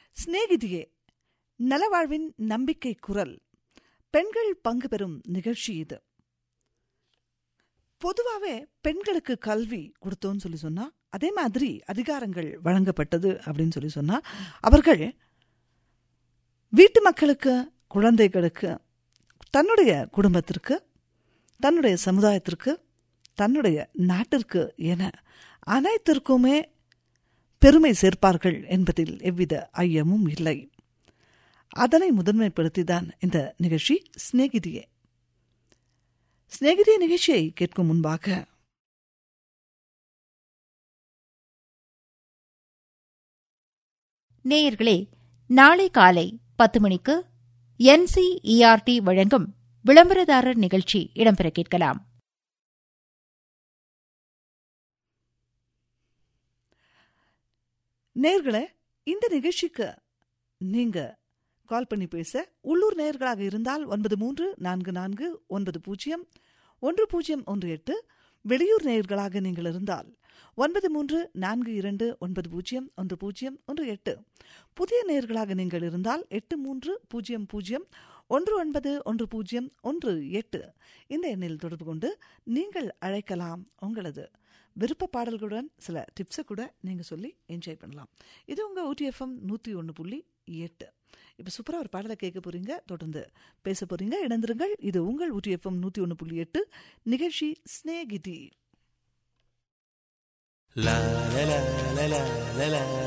சிநேகிதியே நலவாழ்வின் நம்பிக்கை குரல் பெண்கள் பங்கு பெறும் நிகழ்ச்சி இது பொதுவாகவே பெண்களுக்கு கல்வி கொடுத்தோன்னு சொல்லி சொன்னா அதே மாதிரி அதிகாரங்கள் வழங்கப்பட்டது அப்படின்னு சொல்லி சொன்னா அவர்கள் வீட்டு மக்களுக்கு குழந்தைகளுக்கு தன்னுடைய குடும்பத்திற்கு தன்னுடைய சமுதாயத்திற்கு தன்னுடைய நாட்டிற்கு என அனைத்திற்குமே பெருமை சேர்ப்பார்கள் என்பதில் எவ்வித ஐயமும் இல்லை அதனை முதன்மைப்படுத்திதான் இந்த நிகழ்ச்சி சிநேகிதியே சிநேகிதிய நிகழ்ச்சியை கேட்கும் முன்பாக நேயர்களே நாளை காலை பத்து மணிக்கு என்சிஇஆர்டி வழங்கும் விளம்பரதாரர் நிகழ்ச்சி இடம்பெற கேட்கலாம் நேர்களே இந்த நிகழ்ச்சிக்கு நீங்க கால் பண்ணி பேச உள்ளூர் நேயர்களாக இருந்தால் ஒன்பது மூன்று நான்கு நான்கு ஒன்பது பூஜ்ஜியம் ஒன்று பூஜ்ஜியம் ஒன்று எட்டு வெளியூர் நேயர்களாக நீங்கள் இருந்தால் ஒன்பது மூன்று நான்கு இரண்டு ஒன்பது பூஜ்ஜியம் ஒன்று பூஜ்ஜியம் ஒன்று எட்டு புதிய நேயர்களாக நீங்கள் இருந்தால் எட்டு மூன்று பூஜ்ஜியம் பூஜ்ஜியம் ஒன்று ஒன்பது ஒன்று பூஜ்ஜியம் ஒன்று எட்டு இந்த எண்ணில் தொடர்பு கொண்டு நீங்கள் அழைக்கலாம் உங்களது விருப்ப பாடல்களுடன் சில டிப்ஸை கூட நீங்கள் சொல்லி என்ஜாய் பண்ணலாம் இது உங்கள் ஊடிஎஃப்எம் நூற்றி ஒன்று புள்ளி எட்டு இப்போ சூப்பராக ஒரு பாடலை கேட்க போறீங்க தொடர்ந்து பேச போறீங்க இணைந்திருங்கள் இது உங்கள் ஊடிஎஃப்எம் நூற்றி ஒன்று புள்ளி எட்டு நிகழ்ச்சி ஸ்நேகிதி La la la la la la la